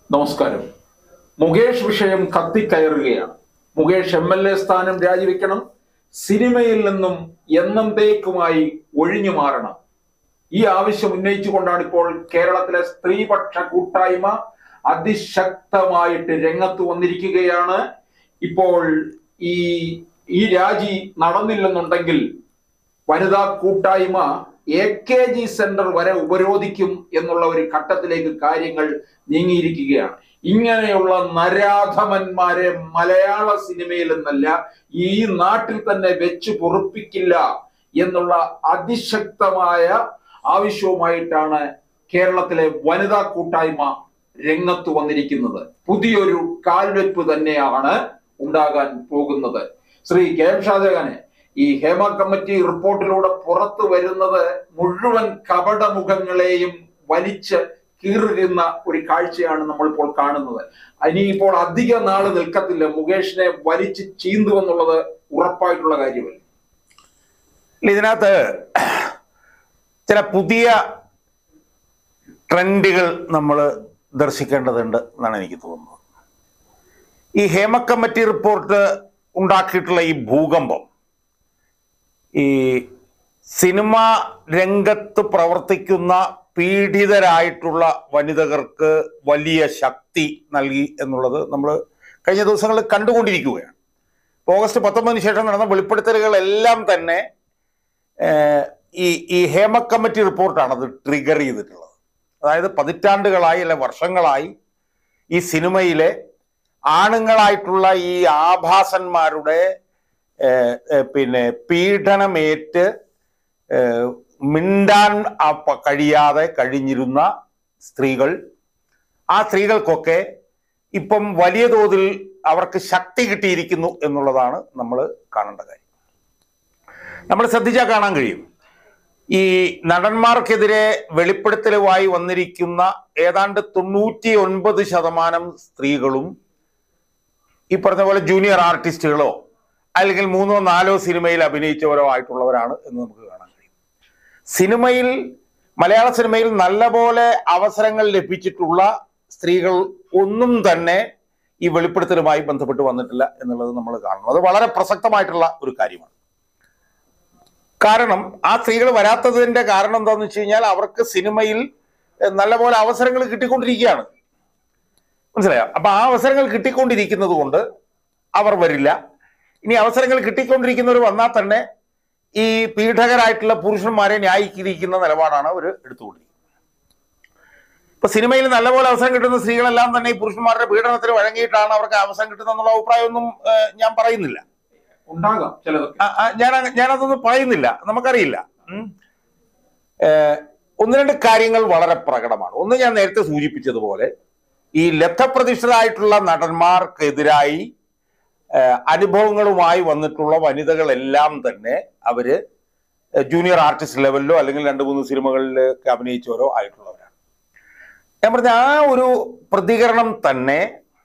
നമസ്കാരം മുകേഷ് വിഷയം കത്തിക്കയറുകയാണ് മുകേഷ് എം എൽ എ സ്ഥാനം രാജിവെക്കണം സിനിമയിൽ നിന്നും എന്നേക്കുമായി ഒഴിഞ്ഞു മാറണം ഈ ആവശ്യം ഉന്നയിച്ചുകൊണ്ടാണ് ഇപ്പോൾ കേരളത്തിലെ സ്ത്രീപക്ഷ കൂട്ടായ്മ അതിശക്തമായിട്ട് രംഗത്ത് വന്നിരിക്കുകയാണ് ഇപ്പോൾ ഈ ഈ രാജി നടന്നില്ലെന്നുണ്ടെങ്കിൽ വനിതാ കൂട്ടായ്മ എ കെ ജി സെന്റർ വരെ ഉപരോധിക്കും എന്നുള്ള ഒരു ഘട്ടത്തിലേക്ക് കാര്യങ്ങൾ നീങ്ങിയിരിക്കുകയാണ് ഇങ്ങനെയുള്ള നരാധമന്മാരെ മലയാള സിനിമയിൽ നിന്നല്ല ഈ നാട്ടിൽ തന്നെ വെച്ച് പൊറുപ്പിക്കില്ല എന്നുള്ള അതിശക്തമായ ആവശ്യവുമായിട്ടാണ് കേരളത്തിലെ വനിതാ കൂട്ടായ്മ രംഗത്ത് വന്നിരിക്കുന്നത് പുതിയൊരു കാൽവെപ്പ് തന്നെയാണ് ഉണ്ടാകാൻ പോകുന്നത് ശ്രീ കെ എം ഷാജഹാനെ ഈ ഹേമ കമ്മിറ്റി റിപ്പോർട്ടിലൂടെ പുറത്തു വരുന്നത് മുഴുവൻ കപടമുഖങ്ങളെയും വലിച്ച് കീറുന്ന ഒരു കാഴ്ചയാണ് നമ്മളിപ്പോൾ കാണുന്നത് ഇനിയിപ്പോൾ അധിക നാള് നിൽക്കത്തില്ല മുകേഷിനെ വലിച്ച് ചീന്തുമെന്നുള്ളത് ഉറപ്പായിട്ടുള്ള കാര്യമല്ല ഇതിനകത്ത് ചില പുതിയ ട്രെൻഡുകൾ നമ്മൾ ദർശിക്കേണ്ടതുണ്ട് എന്നാണ് എനിക്ക് തോന്നുന്നത് ഈ ഹേമ കമ്മിറ്റി റിപ്പോർട്ട് ഉണ്ടാക്കിയിട്ടുള്ള ഈ ഭൂകമ്പം ഈ സിനിമ രംഗത്ത് പ്രവർത്തിക്കുന്ന പീഡിതരായിട്ടുള്ള വനിതകർക്ക് വലിയ ശക്തി നൽകി എന്നുള്ളത് നമ്മൾ കഴിഞ്ഞ ദിവസങ്ങളിൽ കണ്ടുകൊണ്ടിരിക്കുകയാണ് ഓഗസ്റ്റ് പത്തൊമ്പതിന് ശേഷം നടന്ന വെളിപ്പെടുത്തലുകളെല്ലാം തന്നെ ഏഹ്, ഈ ഈ ഹേമ കമ്മിറ്റി റിപ്പോർട്ടാണ് അത് ട്രിഗർ ചെയ്തിട്ടുള്ളത് അതായത് പതിറ്റാണ്ടുകളായി അല്ലെ വർഷങ്ങളായി ഈ സിനിമയിലെ ആണുങ്ങളായിട്ടുള്ള ഈ ആഭാസന്മാരുടെ ഏഹ്, ഏഹ്, പിന്നെ പീഡനമേറ്റ് ഏഹ്, മിണ്ടാൻ ആ പ- കഴിയാതെ കഴിഞ്ഞിരുന്ന സ്ത്രീകൾ ആ സ്ത്രീകൾക്കൊക്കെ ഇപ്പം വലിയ തോതിൽ അവർക്ക് ശക്തി കിട്ടിയിരിക്കുന്നു എന്നുള്ളതാണ് നമ്മൾ കാണേണ്ട കാര്യം നമ്മൾ ശ്രദ്ധിച്ചാൽ കാണാൻ കഴിയും ഈ നടന്മാർക്കെതിരെ വെളിപ്പെടുത്തലുമായി വന്നിരിക്കുന്ന ഏതാണ്ട് തൊണ്ണൂറ്റി ഒൻപത് ശതമാനം സ്ത്രീകളും ഈ പറഞ്ഞ പോലെ ജൂനിയർ ആർട്ടിസ്റ്റുകളോ അല്ലെങ്കിൽ മൂന്നോ നാലോ സിനിമയിൽ അഭിനയിച്ചവരോ ആയിട്ടുള്ളവരാണ് എന്ന് നമുക്ക് കാണാൻ കഴിയും സിനിമയിൽ മലയാള സിനിമയിൽ നല്ലപോലെ അവസരങ്ങൾ ലഭിച്ചിട്ടുള്ള സ്ത്രീകൾ ഒന്നും തന്നെ ഈ വെളിപ്പെടുത്തലുമായി ബന്ധപ്പെട്ട് വന്നിട്ടില്ല എന്നുള്ളത് നമ്മൾ കാണണം അത് വളരെ പ്രസക്തമായിട്ടുള്ള ഒരു കാര്യമാണ് കാരണം ആ സ്ത്രീകൾ വരാത്തതിന്റെ കാരണം എന്താന്ന് വെച്ച് കഴിഞ്ഞാൽ അവർക്ക് സിനിമയിൽ എഹ്, നല്ലപോലെ അവസരങ്ങൾ കിട്ടിക്കൊണ്ടിരിക്കുകയാണ് മനസ്സിലായോ അപ്പൊ ആ അവസരങ്ങൾ കിട്ടിക്കൊണ്ടിരിക്കുന്നത് കൊണ്ട് അവർ വരില്ല ഇനി അവസരങ്ങൾ കിട്ടിക്കൊണ്ടിരിക്കുന്നവർ വന്നാൽ തന്നെ ഈ പീഡകരായിട്ടുള്ള പുരുഷന്മാരെ ന്യായീകരിക്കുന്ന നിലപാടാണ് അവർ എടുത്തുകൊണ്ടിരിക്കുന്നത് ഇപ്പൊ സിനിമയിൽ നല്ലപോലെ അവസരം കിട്ടുന്ന സ്ത്രീകളെല്ലാം തന്നെ ഈ പുരുഷന്മാരുടെ പീഡനത്തിന് വഴങ്ങിയിട്ടാണ് അവർക്ക് അവസരം കിട്ടുന്നത് എന്നുള്ള അഭിപ്രായമൊന്നും ഏഹ്, ഞാൻ പറയുന്നില്ല ഉണ്ടാകാം ചിലതൊക്കെ ആ, ആ, ഞാൻ അങ്ങ- ഞാനതൊന്നും പറയുന്നില്ല നമുക്കറിയില്ല ഉം. ഏഹ്, ഒന്ന് രണ്ട് കാര്യങ്ങൾ വളരെ പ്രകടമാണ് ഒന്ന് ഞാൻ നേരത്തെ സൂചിപ്പിച്ചതുപോലെ ഈ ലബ്ധപ്രതിഷ്ഠരായിട്ടുള്ള നടന്മാർക്കെതിരായി ഏഹ്, അനുഭവങ്ങളുമായി വന്നിട്ടുള്ള വനിതകളെല്ലാം തന്നെ അവര് ജൂനിയർ ആർട്ടിസ്റ്റ് ലെവലിലോ അല്ലെങ്കിൽ രണ്ട് മൂന്ന് സിനിമകളിലൊക്കെ അഭിനയിച്ചവരോ ആയിട്ടുള്ളവരാണ് ഞാൻ പറഞ്ഞ ആ ഒരു പ്രതികരണം തന്നെ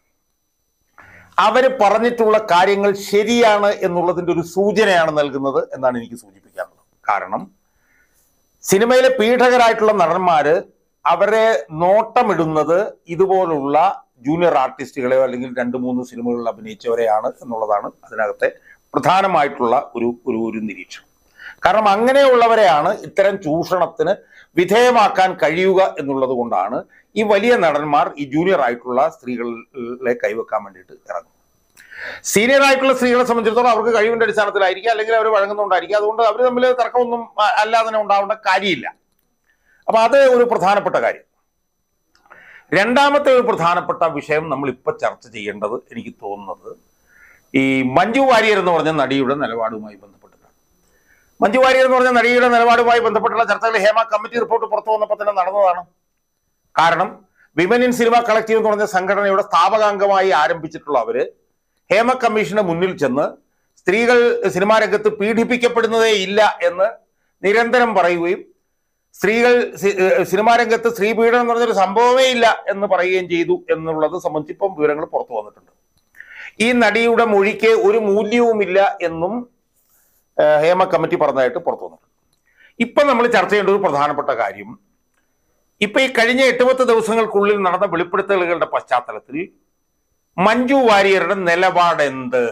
അവര് പറഞ്ഞിട്ടുള്ള കാര്യങ്ങൾ ശരിയാണ് എന്നുള്ളതിന്റെ ഒരു സൂചനയാണ് നൽകുന്നത് എന്നാണ് എനിക്ക് സൂചിപ്പിക്കാനുള്ളത് കാരണം സിനിമയിലെ പീഡകരായിട്ടുള്ള നടന്മാര് അവരെ നോട്ടമിടുന്നത് ഇതുപോലുള്ള ജൂനിയർ ആർട്ടിസ്റ്റുകളെയോ അല്ലെങ്കിൽ രണ്ട് മൂന്ന് സിനിമകളിൽ അഭിനയിച്ചവരെയാണ് എന്നുള്ളതാണ് അതിനകത്തെ പ്രധാനമായിട്ടുള്ള ഒരു ഒരു ഒരു നിരീക്ഷണം കാരണം അങ്ങനെയുള്ളവരെയാണ് ഇത്തരം ചൂഷണത്തിന് വിധേയമാക്കാൻ കഴിയുക എന്നുള്ളത് കൊണ്ടാണ് ഈ വലിയ നടന്മാർ ഈ ജൂനിയർ ആയിട്ടുള്ള സ്ത്രീകളെ കൈവെക്കാൻ വേണ്ടിയിട്ട് ഇറങ്ങും സീനിയർ ആയിട്ടുള്ള സ്ത്രീകളെ സംബന്ധിച്ചിടത്തോളം അവർക്ക് കഴിവിന്റെ അടിസ്ഥാനത്തിലായിരിക്കും അല്ലെങ്കിൽ അവർ വഴങ്ങുന്നുണ്ടായിരിക്കും അതുകൊണ്ട് അവർ തമ്മിൽ തർക്കമൊന്നും അ- അല്ലാതെ തന്നെ ഉണ്ടാവേണ്ട കാര്യമില്ല അപ്പൊ അത് ഒരു പ്രധാനപ്പെട്ട കാര്യം രണ്ടാമത്തെ ഒരു പ്രധാനപ്പെട്ട വിഷയം നമ്മൾ ഇപ്പൊ ചർച്ച ചെയ്യേണ്ടത് എനിക്ക് തോന്നുന്നത് ഈ മഞ്ജു വാര്യർ എന്ന് പറഞ്ഞ നടിയുടെ നിലപാടുമായി ബന്ധപ്പെട്ടിട്ടാണ് മഞ്ജു വാര്യർ എന്ന് പറഞ്ഞ നടിയുടെ നിലപാടുമായി ബന്ധപ്പെട്ടുള്ള ചർച്ചകൾ ഹേമ കമ്മിറ്റി റിപ്പോർട്ട് പുറത്തു വന്നപ്പോൾ തന്നെ നടന്നതാണ് കാരണം വിമൻ ഇൻ സിനിമ കളക്റ്റീവ് എന്ന് പറഞ്ഞ സംഘടനയുടെ സ്ഥാപകാംഗമായി ആരംഭിച്ചിട്ടുള്ള അവര് ഹേമ കമ്മീഷന് മുന്നിൽ ചെന്ന് സ്ത്രീകൾ സിനിമാ രംഗത്ത് പീഡിപ്പിക്കപ്പെടുന്നതേ ഇല്ല എന്ന് നിരന്തരം പറയുകയും സ്ത്രീകൾ സി- ഏഹ് സിനിമാ രംഗത്ത് സ്ത്രീ പീഡനം എന്ന് പറഞ്ഞൊരു സംഭവമേ ഇല്ല എന്ന് പറയുകയും ചെയ്തു എന്നുള്ളത് സംബന്ധിച്ച് ഇപ്പം വിവരങ്ങൾ പുറത്തു വന്നിട്ടുണ്ട് ഈ നടിയുടെ മൊഴിക്ക് ഒരു മൂല്യവുമില്ല എന്നും ഏഹ് ഹേമ കമ്മിറ്റി പറഞ്ഞതായിട്ട് പുറത്തു വന്നിട്ടുണ്ട് ഇപ്പൊ നമ്മൾ ചർച്ച ചെയ്യേണ്ട ഒരു പ്രധാനപ്പെട്ട കാര്യം ഇപ്പൊ ഈ കഴിഞ്ഞ എട്ട് പത്ത് ദിവസങ്ങൾക്കുള്ളിൽ നടന്ന വെളിപ്പെടുത്തലുകളുടെ പശ്ചാത്തലത്തിൽ മഞ്ജു വാര്യരുടെ നിലപാട് എന്ത്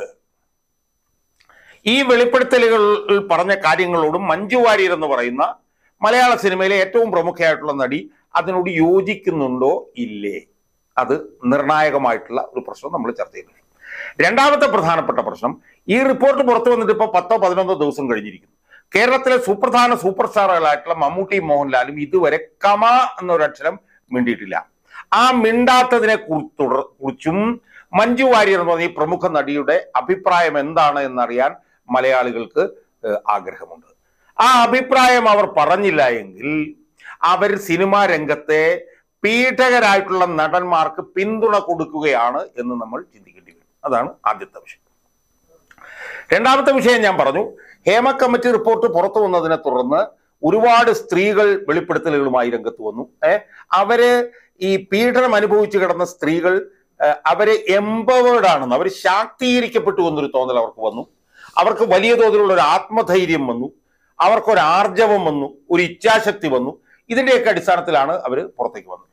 ഈ വെളിപ്പെടുത്തലുകളിൽ പറഞ്ഞ കാര്യങ്ങളോടും മഞ്ജു വാര്യർ എന്ന് പറയുന്ന മലയാള സിനിമയിലെ ഏറ്റവും പ്രമുഖയായിട്ടുള്ള നടി അതിനോട് യോജിക്കുന്നുണ്ടോ ഇല്ലേ അത് നിർണായകമായിട്ടുള്ള ഒരു പ്രശ്നം നമ്മൾ ചർച്ച ചെയ്തു രണ്ടാമത്തെ പ്രധാനപ്പെട്ട പ്രശ്നം ഈ റിപ്പോർട്ട് പുറത്തു വന്നിട്ട് ഇപ്പോൾ പത്തോ പതിനൊന്നോ ദിവസം കഴിഞ്ഞിരിക്കുന്നു കേരളത്തിലെ സുപ്രധാന സൂപ്പർ സ്റ്റാറുകളായിട്ടുള്ള മമ്മൂട്ടി മോഹൻലാലും ഇതുവരെ കമ എന്നൊരക്ഷരം മിണ്ടിയിട്ടില്ല ആ മിണ്ടാത്തതിനെ കുറി- തുടർ- കുറിച്ചും മഞ്ജു വാര്യർ എന്ന് പറഞ്ഞ ഈ പ്രമുഖ നടിയുടെ അഭിപ്രായം എന്താണ് എന്നറിയാൻ മലയാളികൾക്ക് ഏഹ്, ആഗ്രഹമുണ്ട് ആ അഭിപ്രായം അവർ പറഞ്ഞില്ല എങ്കിൽ അവർ സിനിമാ രംഗത്തെ പീഡകരായിട്ടുള്ള നടന്മാർക്ക് പിന്തുണ കൊടുക്കുകയാണ് എന്ന് നമ്മൾ ചിന്തിക്കേണ്ടി വരും അതാണ് ആദ്യത്തെ വിഷയം രണ്ടാമത്തെ വിഷയം ഞാൻ പറഞ്ഞു ഹേമ കമ്മിറ്റി റിപ്പോർട്ട് പുറത്തു വന്നതിനെ തുടർന്ന് ഒരുപാട് സ്ത്രീകൾ വെളിപ്പെടുത്തലുകളുമായി രംഗത്ത് വന്നു ഏ അവര് ഈ പീഡനം അനുഭവിച്ചു കിടന്ന സ്ത്രീകൾ ഏഹ്, അവര് എംപവേർഡ് ആണെന്ന് അവർ ശാക്തീകരിക്കപ്പെട്ടു എന്നൊരു തോന്നൽ അവർക്ക് വന്നു അവർക്ക് വലിയ തോതിലുള്ള ഒരു ആത്മധൈര്യം വന്നു അവർക്കൊരു ആർജവം വന്നു ഒരു ഇച്ഛാശക്തി വന്നു ഇതിന്റെയൊക്കെ അടിസ്ഥാനത്തിലാണ് അവർ പുറത്തേക്ക് വന്നിട്ടുള്ളത്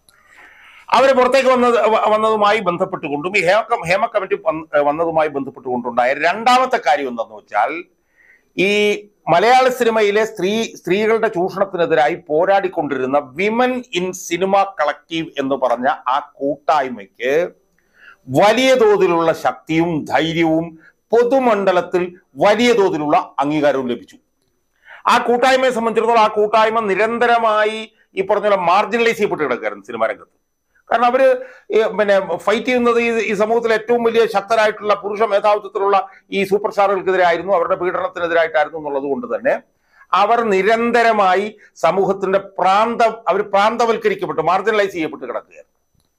അവർ പുറത്തേക്ക് വന്നത് വ- വന്നതുമായി ബന്ധപ്പെട്ടുകൊണ്ടും ഈ ഹേമ കം- ഹേമ കമ്മിറ്റി വന്ന- വന്നതുമായി ബന്ധപ്പെട്ടുകൊണ്ടുണ്ടായ രണ്ടാമത്തെ കാര്യം എന്താണെന്ന് വെച്ചാൽ ഈ മലയാള സിനിമയിലെ സ്ത്രീ സ്ത്രീകളുടെ ചൂഷണത്തിനെതിരായി പോരാടിക്കൊണ്ടിരുന്ന വിമൻ ഇൻ സിനിമ കളക്റ്റീവ് എന്ന് പറഞ്ഞ ആ കൂട്ടായ്മയ്ക്ക് വലിയ തോതിലുള്ള ശക്തിയും ധൈര്യവും പൊതുമണ്ഡലത്തിൽ വലിയ തോതിലുള്ള അംഗീകാരവും ലഭിച്ചു ആ കൂട്ടായ്മയെ സംബന്ധിച്ചിടത്തോളം ആ കൂട്ടായ്മ നിരന്തരമായി ഈ പറഞ്ഞ പോലെ മാർജിനലൈസ് ചെയ്യപ്പെട്ട് കിടക്കുകയായിരുന്നു സിനിമാ രംഗത്ത് കാരണം അവര് ഈ പിന്നെ ഫൈറ്റ് ചെയ്യുന്നത് ഈ ഈ സമൂഹത്തിലെ ഏറ്റവും വലിയ ശക്തരായിട്ടുള്ള പുരുഷ മേധാവിത്വത്തിലുള്ള ഈ സൂപ്പർ സ്റ്റാറുകൾക്കെതിരെ ആയിരുന്നു അവരുടെ പീഡനത്തിനെതിരായിട്ടായിരുന്നു എന്നുള്ളത് കൊണ്ട് തന്നെ അവർ നിരന്തരമായി സമൂഹത്തിന്റെ പ്രാന്ത അവർ പ്രാന്തവൽക്കരിക്കപ്പെട്ടു മാർജിനലൈസ് ചെയ്യപ്പെട്ട് കിടക്കുകയാണ്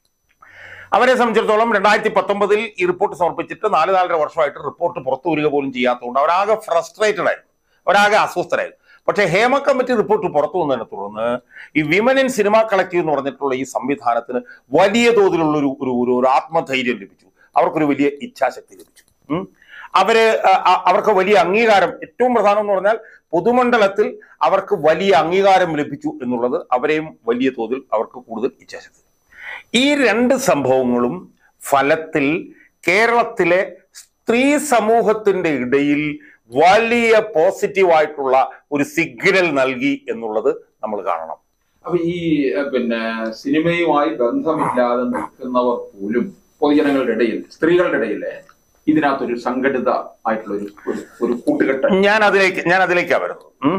അവരെ സംബന്ധിച്ചിടത്തോളം രണ്ടായിരത്തി പത്തൊമ്പതിൽ ഈ റിപ്പോർട്ട് സമർപ്പിച്ചിട്ട് നാല് നാലര വർഷമായിട്ട് റിപ്പോർട്ട് പുറത്തു വരിക പോലും ചെയ്യാത്തതുകൊണ്ട് അവരാകെ ഫ്രസ്ട്രേറ്റഡ് ആയിരുന്നു അവരാകെ അസ്വസ്ഥരായിരുന്നു പക്ഷേ ഹേമ കമ്മിറ്റി റിപ്പോർട്ട് പുറത്തു വന്നതിനെ തുടർന്ന് ഈ വിമൻ ഇൻ സിനിമ കളക്റ്റീവ് എന്ന് പറഞ്ഞിട്ടുള്ള ഈ സംവിധാനത്തിന് വലിയ തോതിലുള്ള ഒരു ഒരു ഒരു ഒരു ആത്മധൈര്യം ലഭിച്ചു അവർക്കൊരു വലിയ ഇച്ഛാശക്തി ലഭിച്ചു ഉം. അവര് അ- അ- അവർക്ക് വലിയ അംഗീകാരം ഏറ്റവും പ്രധാനം എന്ന് പറഞ്ഞാൽ പൊതുമണ്ഡലത്തിൽ അവർക്ക് വലിയ അംഗീകാരം ലഭിച്ചു എന്നുള്ളത് അവരെയും വലിയ തോതിൽ അവർക്ക് കൂടുതൽ ഇച്ഛാശക്തി ഈ രണ്ട് സംഭവങ്ങളും ഫലത്തിൽ കേരളത്തിലെ സ്ത്രീ സമൂഹത്തിന്റെ ഇടയിൽ വലിയ പോസിറ്റീവായിട്ടുള്ള ഒരു സിഗ്നൽ നൽകി എന്നുള്ളത് നമ്മൾ കാണണം അപ്പൊ ഈ ഏഹ്, പിന്നെ സിനിമയുമായി ബന്ധമില്ലാതെ നിൽക്കുന്നവർ പോലും പൊതുജനങ്ങളുടെ ഇടയിൽ സ്ത്രീകളുടെ ഇടയിലെ ഇതിനകത്തൊരു സംഘടിത ആയിട്ടുള്ള ഒരു ഒരു- ഒരു കൂട്ടുകെട്ട് ഞാൻ അതിലേക്ക് ഞാൻ അതിലേക്കാ വരുന്നത് ഉം.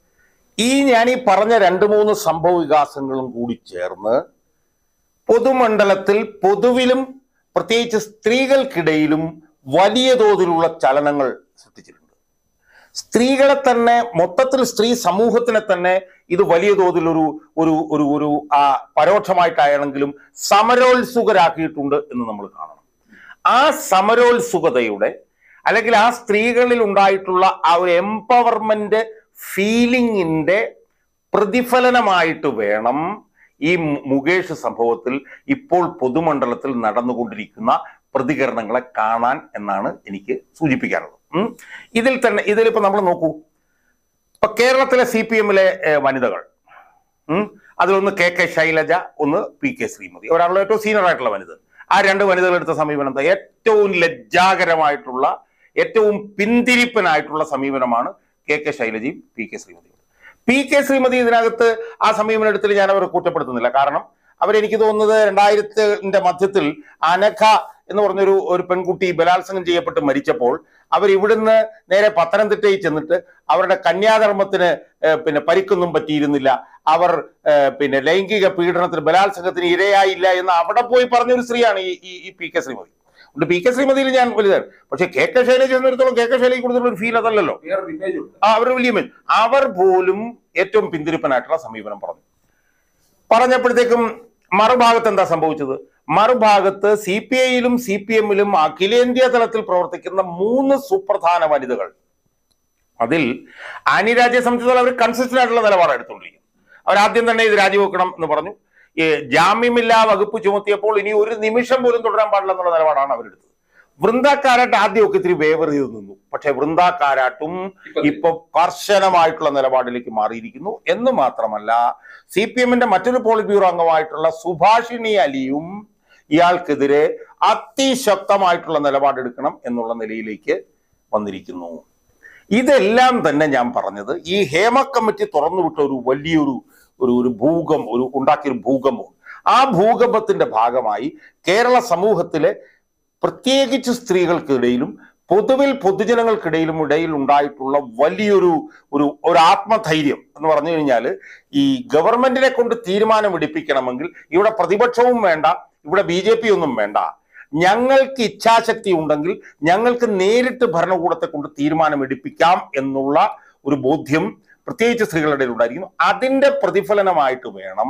ഈ ഞാൻ ഈ പറഞ്ഞ രണ്ട് മൂന്ന് സംഭവ വികാസങ്ങളും കൂടി ചേർന്ന് പൊതുമണ്ഡലത്തിൽ പൊതുവിലും പ്രത്യേകിച്ച് സ്ത്രീകൾക്കിടയിലും വലിയ തോതിലുള്ള ചലനങ്ങൾ സൃഷ്ടിച്ചിട്ടുണ്ട് സ്ത്രീകളെ തന്നെ മൊത്തത്തിൽ സ്ത്രീ സമൂഹത്തിനെ തന്നെ ഇത് വലിയ തോതിൽ ഒരു ഒരു ഒരു ഒരു ആ പരോക്ഷമായിട്ടാണെങ്കിലും സമരോത്സുകരാക്കിയിട്ടുണ്ട് എന്ന് നമ്മൾ കാണണം ആ സമരോത്സുകതയുടെ അല്ലെങ്കിൽ ആ സ്ത്രീകളിൽ ഉണ്ടായിട്ടുള്ള ആ ഒരു എംപവർമെന്റ് ഫീലിംഗിന്റെ പ്രതിഫലനമായിട്ട് വേണം ഈ മു- മുകേഷ് സംഭവത്തിൽ ഇപ്പോൾ പൊതുമണ്ഡലത്തിൽ നടന്നുകൊണ്ടിരിക്കുന്ന പ്രതികരണങ്ങളെ കാണാൻ എന്നാണ് എനിക്ക് സൂചിപ്പിക്കാനുള്ളത് ഉം. ഇതിൽ തന്നെ ഇതിലിപ്പോ നമ്മൾ നോക്കൂ ഇപ്പൊ കേരളത്തിലെ സി പി എമ്മിലെ വനിതകൾ ഉം. അതിലൊന്ന് കെ കെ ശൈലജ ഒന്ന് പി കെ ശ്രീമതി ഒരാളുടെ ഏറ്റവും സീനിയർ ആയിട്ടുള്ള വനിത ആ രണ്ട് വനിതകൾ എടുത്ത സമീപനം എന്താ? ഏറ്റവും ലജ്ജാകരമായിട്ടുള്ള ഏറ്റവും പിന്തിരിപ്പനായിട്ടുള്ള സമീപനമാണ് കെ കെ ശൈലജയും പി കെ ശ്രീമതിയും പി കെ ശ്രീമതി ഇതിനകത്ത് ആ സമീപനം എടുത്തിട്ട് ഞാൻ അവരെ കുറ്റപ്പെടുത്തുന്നില്ല കാരണം അവരെനിക്ക് തോന്നുന്നത് രണ്ടായിരത്തിന്റെ മധ്യത്തിൽ അനഘ എന്ന് പറഞ്ഞൊരു ഒരു പെൺകുട്ടി ബലാത്സംഗം ചെയ്യപ്പെട്ട് മരിച്ചപ്പോൾ അവർ ഇവിടുന്ന് നേരെ പത്തനംതിട്ടയിൽ ചെന്നിട്ട് അവരുടെ കന്യാധർമ്മത്തിന് ഏഹ്, പിന്നെ പരിക്കൊന്നും പറ്റിയിരുന്നില്ല അവർ ഏഹ്, പിന്നെ ലൈംഗിക പീഡനത്തിന് ബലാത്സംഗത്തിന് ഇരയായില്ല എന്ന് അവിടെ പോയി പറഞ്ഞൊരു സ്ത്രീയാണ് ഈ ഈ- ഈ പി കെ ശ്രീമതി ഉണ്ട് പി കെ ശ്രീമതിയിൽ ഞാൻ വലുതാണ് പക്ഷെ കെ കെ ശൈലജ എന്നിടത്തോളം കെ കെ ശൈലജയ്ക്ക് കൊടുത്തിട്ടുള്ള ഒരു ഫീൽ അതല്ലല്ലോ വേറൊരു ഇമേജ് ഉണ്ട് ആ അവർ വലിയ മീൻ അവർ പോലും ഏറ്റവും പിന്തിരിപ്പനായിട്ടുള്ള സമീപനം പറഞ്ഞു പറഞ്ഞപ്പോഴത്തേക്കും മറുഭാഗത്ത് എന്താ സംഭവിച്ചത് മറുഭാഗത്ത് സി പി ഐയിലും സി പി എമ്മിലും അഖിലേന്ത്യാ തലത്തിൽ പ്രവർത്തിക്കുന്ന മൂന്ന് സുപ്രധാന വനിതകൾ അതിൽ ആനി രാജയെ സംബന്ധിച്ചിടത്തോളം അവർ കൺസിസ്റ്റന്റ് ആയിട്ടുള്ള നിലപാടാണ് എടുത്തുകൊണ്ടിരിക്കുന്നത് അവർ ആദ്യം തന്നെ ഇത് രാജിവെക്കണം എന്ന് പറഞ്ഞു ഈ ജാമ്യമില്ലാ വകുപ്പ് ചുമത്തിയപ്പോൾ ഇനി ഒരു നിമിഷം പോലും തുടരാൻ പാടില്ല എന്നുള്ള നിലപാടാണ് അവരെടുത്തത് വൃന്ദാക്കാരാട്ട് ആദ്യമൊക്കെ ഇത്തിരി വേവർ ചെയ്ത് നിന്നു പക്ഷെ വൃന്ദാക്കാരാട്ടും ഇപ്പൊ ഇപ്പൊ കർശനമായിട്ടുള്ള നിലപാടിലേക്ക് മാറിയിരിക്കുന്നു എന്ന് മാത്രമല്ല സി പി എമ്മിന്റെ മറ്റൊരു പോളിറ്റ് ബ്യൂറോ അംഗമായിട്ടുള്ള സുഭാഷിണി അലിയും ഇയാൾക്കെതിരെ അതിശക്തമായിട്ടുള്ള നിലപാടെടുക്കണം എന്നുള്ള നിലയിലേക്ക് വന്നിരിക്കുന്നു ഇതെല്ലാം തന്നെ ഞാൻ പറഞ്ഞത് ഈ ഹേമ കമ്മിറ്റി തുറന്നുവിട്ട ഒരു വലിയൊരു ഒരു ഒരു ഭൂകം ഒരു ഉണ്ടാക്കിയൊരു ഭൂകമ്പം ആ ഭൂകമ്പത്തിന്റെ ഭാഗമായി കേരള സമൂഹത്തിലെ പ്രത്യേകിച്ച് സ്ത്രീകൾക്കിടയിലും പൊതുവിൽ പൊതുജനങ്ങൾക്കിടയിലും ഇടയിൽ ഉണ്ടായിട്ടുള്ള വലിയൊരു ഒരു ഒരു ആത്മധൈര്യം എന്ന് പറഞ്ഞു കഴിഞ്ഞാൽ ഈ ഗവൺമെന്റിനെ കൊണ്ട് തീരുമാനം എടുപ്പിക്കണമെങ്കിൽ ഇവിടെ പ്രതിപക്ഷവും വേണ്ട ഇവിടെ ബി ജെ പി ഒന്നും വേണ്ട ഞങ്ങൾക്ക് ഇച്ഛാശക്തി ഉണ്ടെങ്കിൽ ഞങ്ങൾക്ക് നേരിട്ട് ഭരണകൂടത്തെ കൊണ്ട് തീരുമാനം എടുപ്പിക്കാം എന്നുള്ള ഒരു ബോധ്യം പ്രത്യേകിച്ച് സ്ത്രീകളുടെ ഇടയിൽ ഉണ്ടായിരിക്കുന്നു അതിന്റെ പ്രതിഫലനമായിട്ട് വേണം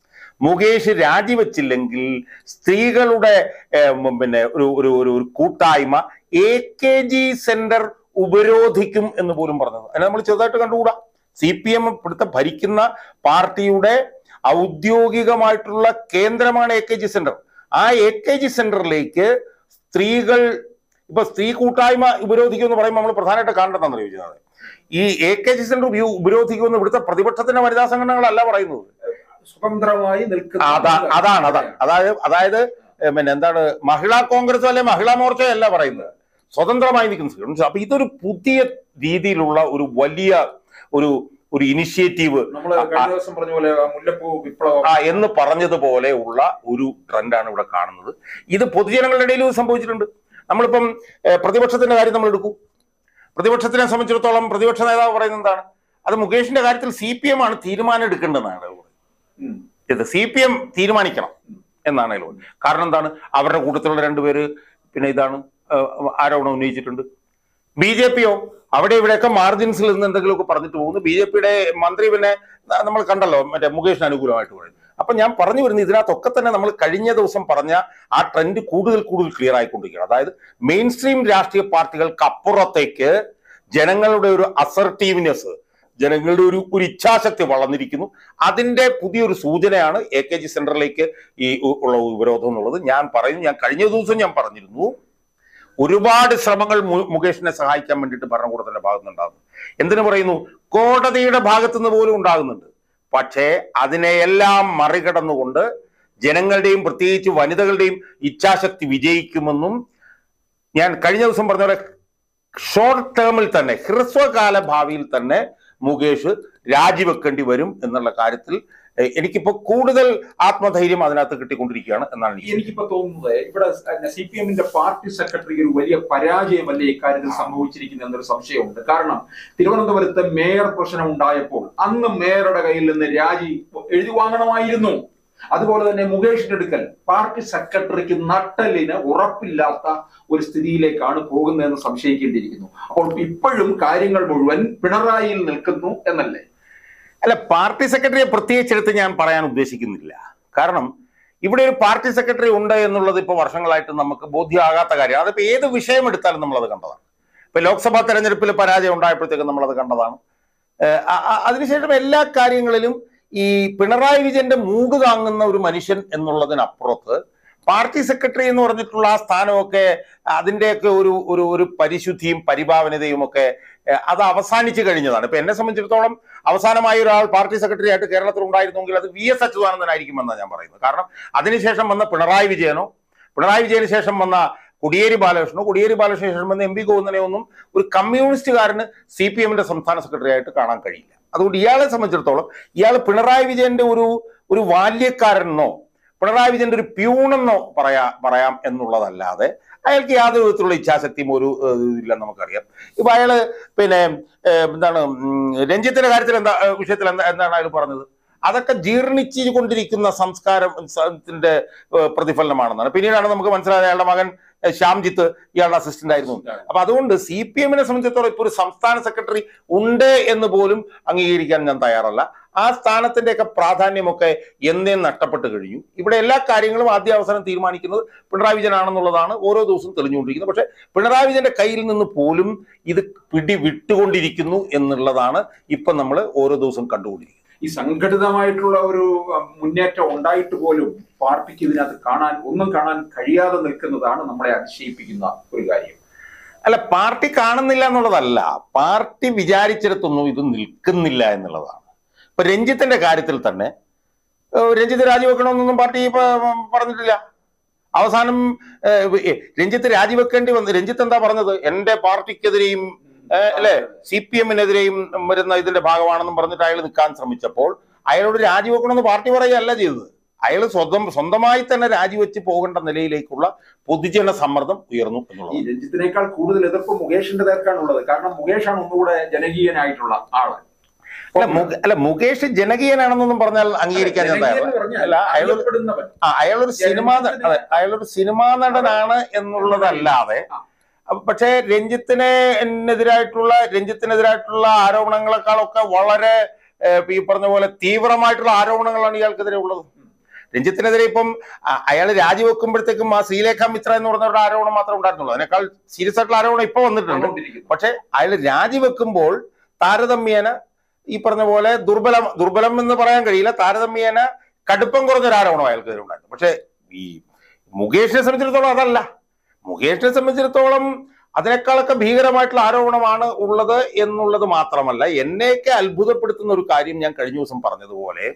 മുകേഷ് രാജിവെച്ചില്ലെങ്കിൽ സ്ത്രീകളുടെ ഏർ, ഉം, പിന്നെ ഒരു ഒരു ഒരു ഒരു കൂട്ടായ്മ എ കെ ജി സെന്റർ ഉപരോധിക്കും എന്ന് പോലും പറഞ്ഞത് അതിനെ നമ്മൾ ചെറുതായിട്ട് കണ്ടുകൂടാ സി പി എം ഇവിടുത്തെ ഭരിക്കുന്ന പാർട്ടിയുടെ ഔദ്യോഗികമായിട്ടുള്ള കേന്ദ്രമാണ് എ കെ ജി സെന്റർ ആ എ കെ ജി സെന്ററിലേക്ക് സ്ത്രീകൾ ഇപ്പൊ സ്ത്രീ കൂട്ടായ്മ ഉപരോധിക്കും എന്ന് പറയുമ്പോൾ നമ്മൾ പ്രധാനമായിട്ട് കാണേണ്ടതെന്ന് ചോദിച്ചത് ഈ എ കെ ജി സെന്റർ ഉപയോ- ഉപരോധിക്കുമെന്ന് ഇവിടുത്തെ പ്രതിപക്ഷത്തിന്റെ വനിതാ സംഘടനകളല്ല പറയുന്നത് സ്വതന്ത്രമായി നിൽക്കുന്ന അതാ അതാണ് അതാണ് അതായത് അതായത് ഏ, പിന്നെ എന്താണ് മഹിളാ കോൺഗ്രസോ അല്ലെ മഹിളാ മോർച്ചയോ അല്ല പറയുന്നത് സ്വതന്ത്രമായി നിൽക്കുന്ന സ്ത്രീകൾ അപ്പൊ ഇതൊരു പുതിയ രീതിയിലുള്ള ഒരു വലിയ ഒരു ഒരു ഇനിഷ്യേറ്റീവ് നമ്മള് കഴിഞ്ഞ ദിവസം പറഞ്ഞ പോലെ ആ മുല്ലപ്പൂ വിപ്ലവം ആ എന്ന് പറഞ്ഞതുപോലെ ഉള്ള ഒരു ട്രെൻഡാണ് ഇവിടെ കാണുന്നത് ഇത് പൊതുജനങ്ങളുടെ ഇടയിലും സംഭവിച്ചിട്ടുണ്ട് നമ്മളിപ്പം ഏ, പ്രതിപക്ഷത്തിന്റെ കാര്യം നമ്മൾ എടുക്കൂ പ്രതിപക്ഷത്തിനെ സംബന്ധിച്ചിടത്തോളം പ്രതിപക്ഷ നേതാവ് പറയുന്നത് എന്താണ് അത് മുകേഷിന്റെ കാര്യത്തിൽ സി പി എം ആണ് തീരുമാനം എടുക്കേണ്ടതെന്നാണ് അയാൾ പറയുന്നത്. ഉം. ഇത് സി പി എം തീരുമാനിക്കണം എന്നാണ് അയാൾ പറയുന്നത് കാരണം എന്താണ് അവരുടെ കൂട്ടത്തിലുള്ള രണ്ടുപേര് പിന്നെ ഇതാണ് ആ, ആരോപണം ഉന്നയിച്ചിട്ടുണ്ട് ബി ജെ പിയോ അവിടെ ഇവിടെയൊക്കെ മാർജിൻസിൽ നിന്ന് എന്തെങ്കിലുമൊക്കെ പറഞ്ഞിട്ട് പോകുന്നു ബി ജെ പിയുടെ മന്ത്രി പിന്നെ ന- നമ്മൾ കണ്ടല്ലോ മറ്റേ മുകേഷിന് അനുകൂലമായിട്ട് പറയുന്നത് അപ്പൊ ഞാൻ പറഞ്ഞു വരുന്നത് ഇതിനകത്തൊക്കെ തന്നെ നമ്മൾ കഴിഞ്ഞ ദിവസം പറഞ്ഞ ആ ട്രെൻഡ് കൂടുതൽ കൂടുതൽ ക്ലിയർ ആയിക്കൊണ്ടിരിക്കുകയാണ് അതായത് മെയിൻ സ്ട്രീം രാഷ്ട്രീയ പാർട്ടികൾക്ക് അപ്പുറത്തേക്ക് ജനങ്ങളുടെ ഒരു അസർട്ടീവ്നെസ് ജനങ്ങളുടെ ഒരു ഒരു ഇച്ഛാശക്തി വളർന്നിരിക്കുന്നു അതിന്റെ പുതിയൊരു സൂചനയാണ് എ കെ ജി സെന്ററിലേക്ക് ഈ ഉ- ഉള്ള ഉപരോധം എന്നുള്ളത് ഞാൻ പറയുന്നു ഞാൻ കഴിഞ്ഞ ദിവസം ഞാൻ പറഞ്ഞിരുന്നു ഒരുപാട് ശ്രമങ്ങൾ മു- മുകേഷിനെ സഹായിക്കാൻ വേണ്ടിയിട്ട് ഭരണകൂടത്തിന്റെ ഭാഗത്തുനിന്നുണ്ടാകുന്നു എന്തിനു പറയുന്നു കോടതിയുടെ ഭാഗത്തുനിന്ന് പോലും ഉണ്ടാകുന്നുണ്ട് പക്ഷേ അതിനെയെല്ലാം മറികടന്നുകൊണ്ട് ജനങ്ങളുടെയും പ്രത്യേകിച്ച് വനിതകളുടെയും ഇച്ഛാശക്തി വിജയിക്കുമെന്നും ഞാൻ കഴിഞ്ഞ ദിവസം പറഞ്ഞ പോലെ ഷോർട്ട് ടേമിൽ തന്നെ ഹ്രസ്വകാല ഭാവിയിൽ തന്നെ മുകേഷ് രാജിവെക്കേണ്ടി വരും എന്നുള്ള കാര്യത്തിൽ എ- എനിക്കിപ്പോ കൂടുതൽ ആത്മധൈര്യം അതിനകത്ത് കിട്ടിക്കൊണ്ടിരിക്കുകയാണ് എന്നാണ് എനിക്ക് എനിക്കിപ്പോ തോന്നുന്നത് ഇവിടെ സി പി എമ്മിന്റെ പാർട്ടി സെക്രട്ടറിക്ക് ഒരു വലിയ പരാജയമല്ലേ ഇക്കാര്യത്തിൽ സംഭവിച്ചിരിക്കുന്ന എന്നൊരു സംശയമുണ്ട് കാരണം തിരുവനന്തപുരത്ത് മേയർ പ്രശ്നം ഉണ്ടായപ്പോൾ അന്ന് മേയറുടെ കയ്യിൽ നിന്ന് രാജി എഴുതി വാങ്ങണമായിരുന്നു അതുപോലെ തന്നെ മുകേഷിന്റെ അടുക്കൽ പാർട്ടി സെക്രട്ടറിക്ക് നട്ടലിന് ഉറപ്പില്ലാത്ത ഒരു സ്ഥിതിയിലേക്കാണ് പോകുന്നതെന്ന് സംശയിക്കേണ്ടിയിരിക്കുന്നു അപ്പോൾ ഇപ്പോഴും കാര്യങ്ങൾ മുഴുവൻ പിണറായിയിൽ നിൽക്കുന്നു എന്നല്ലേ അല്ല പാർട്ടി സെക്രട്ടറിയെ പ്രത്യേകിച്ചെടുത്ത് ഞാൻ പറയാൻ ഉദ്ദേശിക്കുന്നില്ല കാരണം ഇവിടെ ഒരു പാർട്ടി സെക്രട്ടറി ഉണ്ട് എന്നുള്ളത് ഇപ്പോൾ വർഷങ്ങളായിട്ട് നമുക്ക് ബോധ്യമാകാത്ത കാര്യമാണ് അതിപ്പോ ഏത് വിഷയം എടുത്താലും നമ്മളത് കണ്ടതാണ് ഇപ്പൊ ലോക്സഭാ തെരഞ്ഞെടുപ്പിൽ പരാജയം ഉണ്ടായപ്പോഴത്തേക്കും നമ്മളത് കണ്ടതാണ് ഏഹ് അ- അ- അതിനുശേഷം എല്ലാ കാര്യങ്ങളിലും ഈ പിണറായി വിജയന്റെ മൂട് താങ്ങുന്ന ഒരു മനുഷ്യൻ എന്നുള്ളതിനപ്പുറത്ത് പാർട്ടി സെക്രട്ടറി എന്ന് പറഞ്ഞിട്ടുള്ള ആ സ്ഥാനമൊക്കെ അതിന്റെയൊക്കെ ഒരു ഒരു ഒരു പരിശുദ്ധിയും പരിഭാവനതയും ഒക്കെ ഏഹ് അത് അവസാനിച്ചു കഴിഞ്ഞതാണ് ഇപ്പൊ എന്നെ സംബന്ധിച്ചിടത്തോളം അവസാനമായി ഒരാൾ പാർട്ടി സെക്രട്ടറി ആയിട്ട് കേരളത്തിൽ ഉണ്ടായിരുന്നെങ്കിൽ അത് വി എസ് അച്യുതാനന്ദനായിരിക്കുമെന്നാണ് ഞാൻ പറയുന്നത് കാരണം അതിനുശേഷം വന്ന പിണറായി വിജയനോ പിണറായി വിജയന് ശേഷം വന്ന കൊടിയേരി ബാലകൃഷ്ണനോ കൊടിയേരി ബാലകൃഷ്ണന് ശേഷം വന്ന എം പി ഗോവിന്ദനെ ഒന്നും ഒരു കമ്മ്യൂണിസ്റ്റുകാരന് സി പി എമ്മിന്റെ സംസ്ഥാന സെക്രട്ടറി ആയിട്ട് കാണാൻ കഴിയില്ല അതുകൊണ്ട് ഇയാളെ സംബന്ധിച്ചിടത്തോളം ഇയാൾ പിണറായി വിജയന്റെ ഒരു ഒരു ബാല്യക്കാരനെന്നോ പിണറായി വിജയന്റെ ഒരു പ്യൂണെന്നോ പറയാ പറയാം എന്നുള്ളതല്ലാതെ അയാൾക്ക് യാതൊരു വിധത്തിലുള്ള ഇച്ഛാശക്തിയും ഒരു ഏഹ്, ഇല്ലെന്ന് നമുക്കറിയാം ഇപ്പൊ അയാള് പിന്നെ ഏഹ്, എന്താണ് ഉം, രഞ്ജിത്തിന്റെ കാര്യത്തിൽ എന്താ ഏഹ്, വിഷയത്തിൽ എന്താ എന്താണ് അയാൾ പറഞ്ഞത് അതൊക്കെ ജീർണിച്ചു കൊണ്ടിരിക്കുന്ന സംസ്കാരത്തിന്റെ ഏഹ്, പ്രതിഫലനമാണെന്നാണ് പിന്നീടാണ് നമുക്ക് മനസ്സിലായത് അയാളുടെ മകൻ ഏഹ്, ശ്യാംജിത്ത് ഇയാളുടെ അസിസ്റ്റന്റ് ആയിരുന്നു അപ്പൊ അതുകൊണ്ട് സി പി എമ്മിനെ സംബന്ധിച്ചിടത്തോളം ഇപ്പൊ ഒരു സംസ്ഥാന സെക്രട്ടറി ഉണ്ട് എന്ന് പോലും അംഗീകരിക്കാൻ ഞാൻ തയ്യാറല്ല ആ സ്ഥാനത്തിന്റെയൊക്കെ പ്രാധാന്യമൊക്കെ എന്നേ നഷ്ടപ്പെട്ട് കഴിഞ്ഞു ഇവിടെ എല്ലാ കാര്യങ്ങളും ആദ്യ അവസരം തീരുമാനിക്കുന്നത് പിണറായി വിജയനാണെന്നുള്ളതാണ് ഓരോ ദിവസവും തെളിഞ്ഞുകൊണ്ടിരിക്കുന്നത് പക്ഷെ പിണറായി വിജയന്റെ കയ്യിൽ നിന്ന് പോലും ഇത് പിടി വിട്ടുകൊണ്ടിരിക്കുന്നു എന്നുള്ളതാണ് ഇപ്പൊ നമ്മൾ ഓരോ ദിവസം കണ്ടുകൊണ്ടിരിക്കുന്നത് ഈ സംഘടിതമായിട്ടുള്ള ഒരു അഹ്, മുന്നേറ്റം ഉണ്ടായിട്ട് പോലും പാർട്ടിക്ക് ഇതിനകത്ത് കാണാൻ ഒന്നും കാണാൻ കഴിയാതെ നിൽക്കുന്നതാണ് നമ്മളെ അതിശയിപ്പിക്കുന്ന ഒരു കാര്യം അല്ല പാർട്ടി കാണുന്നില്ല എന്നുള്ളതല്ല പാർട്ടി വിചാരിച്ചിടത്തൊന്നും ഇത് നിൽക്കുന്നില്ല എന്നുള്ളതാണ് ഇപ്പൊ രഞ്ജിത്തിന്റെ കാര്യത്തിൽ തന്നെ ഏഹ് രഞ്ജിത്ത് രാജിവെക്കണമെന്നൊന്നും പാർട്ടി ഇപ്പൊ പറഞ്ഞിട്ടില്ല അവസാനം ഏഹ് ഏ, രഞ്ജിത്ത് രാജിവെക്കേണ്ടി വന്നു രഞ്ജിത്ത് എന്താ പറഞ്ഞത് എന്റെ പാർട്ടിക്കെതിരെയും ഏഹ് അല്ലെ സി പി എമ്മിനെതിരെയും വരുന്ന ഇതിന്റെ ഭാഗമാണെന്നും പറഞ്ഞിട്ട് അയാൾ നിൽക്കാൻ ശ്രമിച്ചപ്പോൾ അയാളോട് രാജിവെക്കണമെന്ന് പാർട്ടി പറയുകയല്ല ചെയ്തത് അയാൾ സ്വന്തം സ്വന്തമായി തന്നെ രാജിവെച്ച് പോകേണ്ട നിലയിലേക്കുള്ള പൊതുജന സമ്മർദ്ദം ഉയർന്നു ഈ എന്നുള്ളത് രഞ്ജിത്തിനേക്കാൾ കൂടുതൽ എതിർപ്പ് മുകേഷിന്റെ നേർക്കാണുള്ളത് കാരണം മുകേഷാണ് ഒന്നുകൂടെ ജനകീയനായിട്ടുള്ള ആള് അല്ല മുക- അല്ല മുകേഷ് ജനകീയനാണെന്നൊന്നും പറഞ്ഞാൽ അംഗീകരിക്കാൻ ഞാൻ ജനകീയൻ തയ്യാറല്ല. എന്ന് പറഞ്ഞാൽ അല്ല അയാൾ അറിയപ്പെടുന്നവൻ ആ അയാളൊരു സിനിമാ ന- അതെ അയാളൊരു സിനിമാ നടനാണ് എന്നുള്ളതല്ലാതെ ആ. അപ്പൊ പക്ഷേ രഞ്ജിത്തിന് എതിരായിട്ടുള്ള രഞ്ജിത്തിനെതിരായിട്ടുള്ള ആരോപണങ്ങളെക്കാളൊക്കെ വളരെ ഏഹ്, ഈ പറഞ്ഞ പോലെ തീവ്രമായിട്ടുള്ള ആരോപണങ്ങളാണ് ഇയാൾക്കെതിരെ ഉള്ളത് രഞ്ജിത്തിനെതിരെ ഇപ്പം അയാൾ രാജിവെക്കുമ്പോഴത്തേക്കും ആ ശ്രീലേഖ മിത്ര എന്ന് പറഞ്ഞവരുടെ ആരോപണം മാത്രമേ ഉണ്ടായിരുന്നുള്ളൂ അതിനേക്കാൾ സീരിയസ് ആയിട്ടുള്ള ആരോപണം ഇപ്പൊ വന്നിട്ടുണ്ട് വന്നുകൊണ്ടിരിക്കുന്നു. പക്ഷെ അയാൾ രാജിവെക്കുമ്പോൾ താരതമ്യേന ഈ പറഞ്ഞ പോലെ ദുർബലം ദുർബലം എന്ന് പറയാൻ കഴിയില്ല താരതമ്യേന കടുപ്പം കുറഞ്ഞൊരു ആരോപണം അയാൾക്കെതിരെ ഉണ്ടായിരുന്നു പക്ഷെ ഈ മുകേഷിനെ സംബന്ധിച്ചിടത്തോളം അതല്ല മുകേഷിനെ സംബന്ധിച്ചിടത്തോളം അതിനേക്കാളൊക്കെ ഭീകരമായിട്ടുള്ള ആരോപണമാണ് ഉള്ളത് എന്നുള്ളത് മാത്രമല്ല എന്നെയൊക്കെ അത്ഭുതപ്പെടുത്തുന്ന ഒരു കാര്യം ഞാൻ കഴിഞ്ഞ ദിവസം പറഞ്ഞതുപോലെ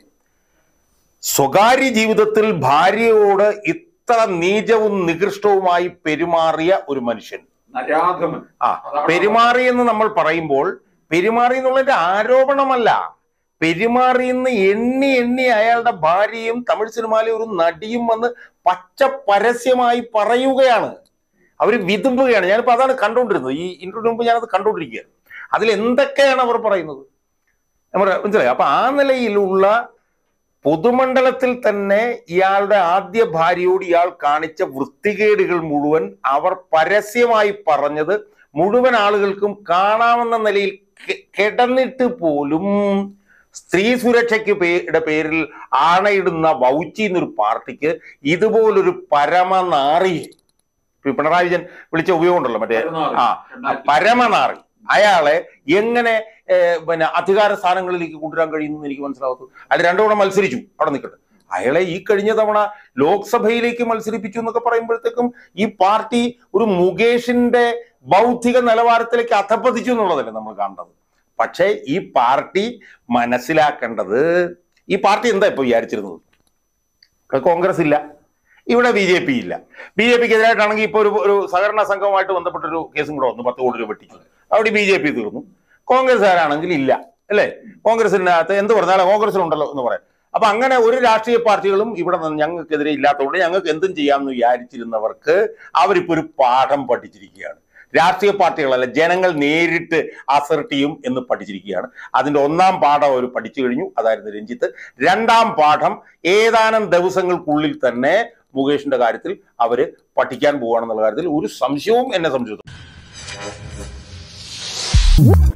സ്വകാര്യ ജീവിതത്തിൽ ഭാര്യയോട് ഇത്ര നീചവും നികൃഷ്ടവുമായി പെരുമാറിയ ഒരു മനുഷ്യൻ നരാധമൻ ആ അതാണ് പെരുമാറി എന്ന് നമ്മൾ പറയുമ്പോൾ പെരുമാറി എന്നുള്ളതിന്റെ ആരോപണമല്ല പെരുമാറി എന്ന് എണ്ണി എണ്ണി അയാളുടെ ഭാര്യയും തമിഴ് സിനിമയിലെ ഒരു നടിയും വന്ന് പച്ച പരസ്യമായി പറയുകയാണ് അവർ വിതുമ്പുകയാണ് ഞാനിപ്പോ അതാണ് കണ്ടുകൊണ്ടിരുന്നത് ഈ ഇന്റർവ്യൂ മുമ്പ് ഞാനത് കണ്ടുകൊണ്ടിരിക്കുകയാണ് അതിൽ എന്തൊക്കെയാണ് അവർ പറയുന്നത് നമ്മുടെ മനസ്സിലായി അപ്പൊ ആ നിലയിലുള്ള പൊതുമണ്ഡലത്തിൽ തന്നെ ഇയാളുടെ ആദ്യ ഭാര്യയോട് ഇയാൾ കാണിച്ച വൃത്തികേടുകൾ മുഴുവൻ അവർ പരസ്യമായി പറഞ്ഞത് മുഴുവൻ ആളുകൾക്കും കാണാവുന്ന നിലയിൽ കെ- കിടന്നിട്ട് പോലും സ്ത്രീ സുരക്ഷയ്ക്ക് പേ- പേരിൽ ആണയിടുന്ന വൗച്ചി എന്നൊരു പാർട്ടിക്ക് ഇതുപോലൊരു പരമനാറിയെ ഇപ്പൊ പിണറായി വിജയൻ വിളിച്ച ഉപയോഗം ഉണ്ടല്ലോ മറ്റേ പരനാറി. ആ രണ്ടായിരത്തി പരമനാറി അയാളെ എങ്ങനെ ഏഹ്, പിന്നെ അധികാര സ്ഥാനങ്ങളിലേക്ക് കൊണ്ടുവരാൻ കഴിയുമെന്ന് എനിക്ക് മനസ്സിലാവത്തു അയാൾ രണ്ടു തവണ മത്സരിച്ചു അവിടെ നിൽക്കട്ടെ അയാളെ ഈ കഴിഞ്ഞ തവണ ലോക്സഭയിലേക്ക് മത്സരിപ്പിച്ചു എന്നൊക്കെ പറയുമ്പോഴത്തേക്കും ഈ പാർട്ടി ഒരു മുകേഷിന്റെ ബൗദ്ധിക നിലവാരത്തിലേക്ക് അധപ്പതിച്ചു എന്നുള്ളതല്ലേ നമ്മൾ കാണേണ്ടത് പക്ഷേ ഈ പാർട്ടി മനസ്സിലാക്കേണ്ടത് ഈ പാർട്ടി എന്താ ഇപ്പൊ വിചാരിച്ചിരുന്നത് ഇവിടെ കോൺഗ്രസ് ഇല്ല ഇവിടെ ബി ജെ പി ഇല്ല ബി ജെ പിക്ക് എതിരായിട്ടാണെങ്കിൽ ഇപ്പൊ ഒരു ഒരു സഹകരണ സംഘവുമായിട്ട് ബന്ധപ്പെട്ടൊരു കേസും കൂടെ വന്നു പത്ത് കോടി രൂപ വെട്ടിച്ചു അവിടെ ബി ജെ പി തീർന്നു കോൺഗ്രസ്സുകാരാണെങ്കിൽ ഇല്ല അല്ലേ കോൺഗ്രസിനകത്ത് എന്ത് പറഞ്ഞാലും കോൺഗ്രസിലുണ്ടല്ലോ എന്ന് പറയാം അപ്പൊ അങ്ങനെ ഒരു രാഷ്ട്രീയ പാർട്ടികളും ഇവിടെ നിന്ന് ഞങ്ങൾക്കെതിരെ ഇല്ലാത്തതുകൊണ്ട് ഞങ്ങൾക്ക് എന്തും ചെയ്യാമെന്ന് വിചാരിച്ചിരുന്നവർക്ക് അവരിപ്പോ ഒരു പാഠം പഠിച്ചിരിക്കുകയാണ് രാഷ്ട്രീയ പാർട്ടികളല്ല ജനങ്ങൾ നേരിട്ട് അസർട്ട് ചെയ്യും എന്ന് പഠിച്ചിരിക്കുകയാണ് അതിന്റെ ഒന്നാം പാഠം അവർ പഠിച്ചു കഴിഞ്ഞു അതായിരുന്നു രഞ്ജിത്ത് രണ്ടാം പാഠം ഏതാനും ദിവസങ്ങൾക്കുള്ളിൽ തന്നെ മുകേഷിന്റെ കാര്യത്തിൽ അവര് പഠിക്കാൻ പോവുകയാണെന്നുള്ള കാര്യത്തിൽ ഒരു സംശയവും എന്നെ സംശയിച്ചു